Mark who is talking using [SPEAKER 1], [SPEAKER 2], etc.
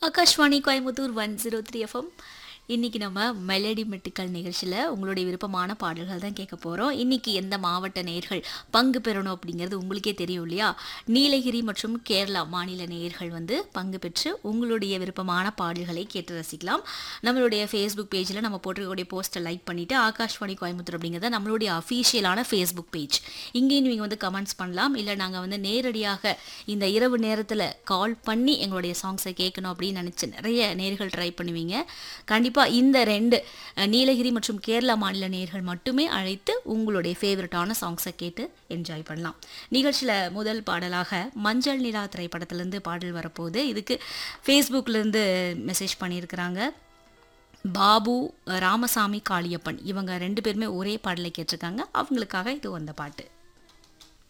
[SPEAKER 1] Akashvani Coimbatore one zero three FM இன்னைக்கு நம்ம melody மெட்டுக்கள் நிகழ்ச்சியில் உங்களுடைய விருப்பமான பாடல்கள் தான் கேட்க போகிறோம் இன்னைக்கு எந்த மாவட்ட நேயர்கள் பங்கு பெறணும் அப்படிங்கிறது உங்களுக்கே தெரியும் இல்லையா நீலகிரி மற்றும் கேரளா மாநில நேயர்கள் வந்து பங்கு பெற்று உங்களுடைய விருப்பமான பாடல்களை கேட்டு ரசிக்கலாம் நம்மளுடைய ஃபேஸ்புக் பேஜில் நம்ம போட்டிருக்கக்கூடிய போஸ்ட்டை லைக் பண்ணிவிட்டு ஆகாஷ்வாணி கோயம்புத்தூர் அப்படிங்கிறத நம்மளுடைய அஃபீஷியலான ஃபேஸ்புக் பேஜ் இங்கேயும் நீங்கள் வந்து கமெண்ட்ஸ் பண்ணலாம் இல்லை நாங்கள் வந்து நேரடியாக இந்த இரவு நேரத்தில் கால் பண்ணி எங்களுடைய சாங்ஸை கேட்கணும் அப்படின்னு நினச்சி நிறைய நேர்கள் ட்ரை பண்ணுவீங்க கண்டிப்பாக இந்த ரெண்டு அஹ், நீலகிரி மற்றும் கேரளா மாநில நேர்கள் மட்டுமே அழைத்து உங்களுடைய ஃபேவரட்டான சாங்ஸை கேட்டு என்ஜாய் பண்ணலாம் நிகழ்ச்சியில் முதல் பாடலாக மஞ்சள் நிலா திரைப்படத்திலேருந்து பாடல் வரப்போகுது இதுக்கு ஃபேஸ்புக்லேருந்து மெசேஜ் பண்ணியிருக்கிறாங்க பாபு ராமசாமி காளியப்பன் இவங்க ரெண்டு பேருமே ஒரே பாடலை கேட்டிருக்காங்க அவங்களுக்காக இது வந்த பாட்டு